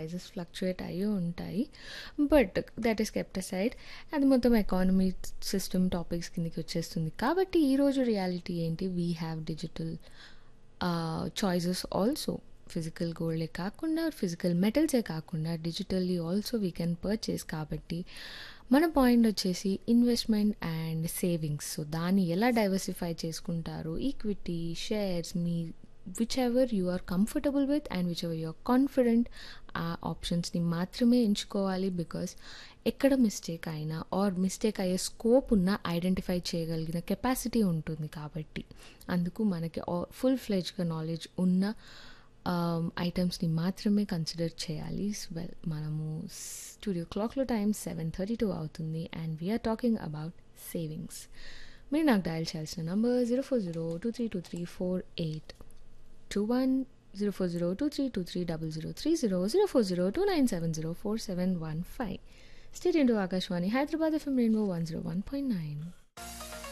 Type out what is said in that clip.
prices fluctuate అయ్యి ఉంటాయి but that is kept aside అది మొత్తం ఎకానమీ సిస్టమ్ టాపిక్స్ కిందకి వచ్చేస్తుంది కాబట్టి ఈరోజు రియాలిటీ ఏంటి we have digital choices also physical గోల్డే కాకుండా ఫిజికల్ మెటల్సే కాకుండా digitally also we can purchase కాబట్టి మన పాయింట్ వచ్చేసి ఇన్వెస్ట్మెంట్ అండ్ సేవింగ్స్ సో దాన్ని ఎలా డైవర్సిఫై చేసుకుంటారు ఈక్విటీ షేర్స్ మీ whichever you are comfortable with and whichever you are confident ఆ ఆప్షన్స్ని మాత్రమే ఎంచుకోవాలి బికాస్ ఎక్కడ మిస్టేక్ అయినా ఆర్ మిస్టేక్ అయ్యే స్కోప్ ఉన్న ఐడెంటిఫై చేయగలిగిన కెపాసిటీ ఉంటుంది కాబట్టి అందుకు మనకి ఫుల్ ఫ్లెజ్గా నాలెడ్జ్ ఉన్న ఐటమ్స్ని మాత్రమే కన్సిడర్ చేయాలి వెల్ మనము స్టూడియో క్లాక్లో టైం సెవెన్ థర్టీ టూ అవుతుంది and we are talking about savings మీరు నాకు డయల్ చేయాల్సిన number zero four zero two three two three four eight two one zero four zero two three two three double zero three zero zero four zero two nine seven zero four seven one five straight into Akashvani Hyderabad FM rainbow one zero one point nine